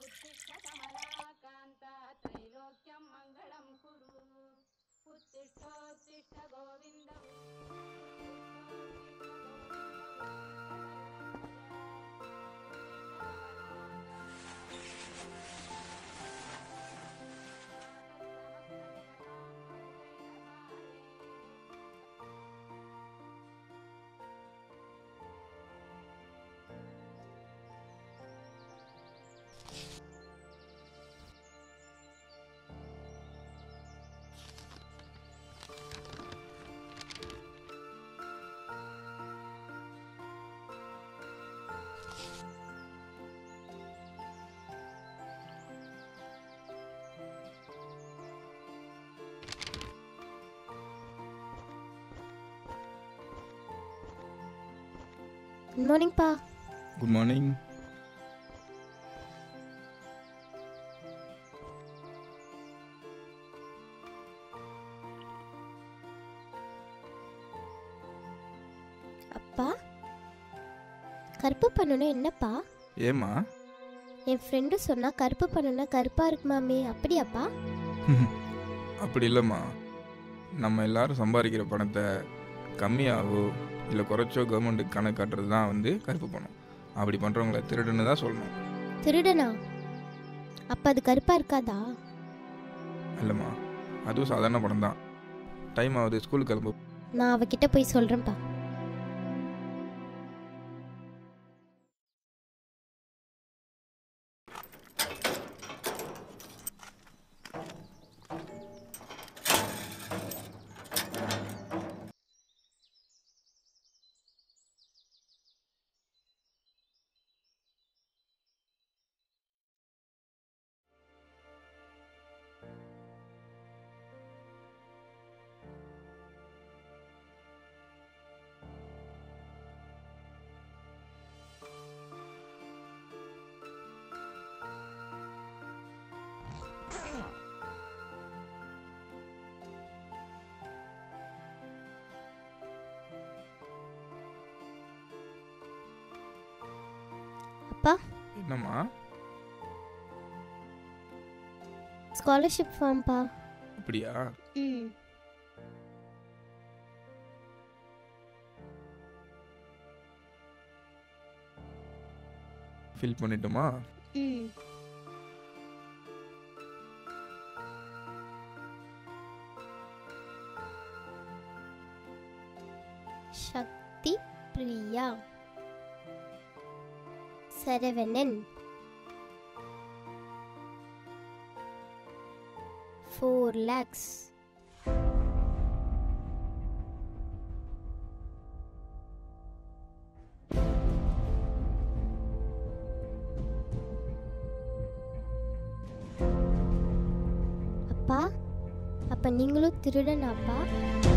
उत्तिष्ठ कमलाकान्त त्रैलोक्यं मङ्गलं कुरु उत्तिष्ठोत्तिष्ठ गोविन्द குட் மார்னிங்ப்பா குட் மார்னிங் அப்பா கருப்பு பண்ணணும் என்னப்பா ஏம்மா என் ஃப்ரெண்டு சொன்னா கருப்பு பண்ணணும்னா கருப்பா இருக்குமாமே அப்படியாப்பா அப்படி இல்லைம்மா நம்ம எல்லாரும் சம்பாதிக்கிற பணத்தை கம்மியாகவோ இல்லை குறைச்சோ கவர்மெண்ட்டுக்கு கணக்கு காட்டுறது தான் வந்து கருப்பு பணம் அப்படி பண்ணுறவங்கள திருடுன்னு தான் சொல்லணும் திருடனா அப்ப அது கருப்பா இருக்காதா இல்லைம்மா அதுவும் சாதாரண பணம் தான் டைம் ஆகுது ஸ்கூலுக்கு கிளம்பு நான் அவகிட்ட போய் சொல்றேன்ப்பா அப்பா என்னம்மா ஸ்காலர்ஷிப் ஃபார்ம்ப்பா அப்படியா ம் ஃபில் பண்ணிட்டோமா ம் சக்தி பிரியா சரவணன் ஃபோர் லேக்ஸ் அப்பா அப்ப நீங்களும் திருடனாப்பா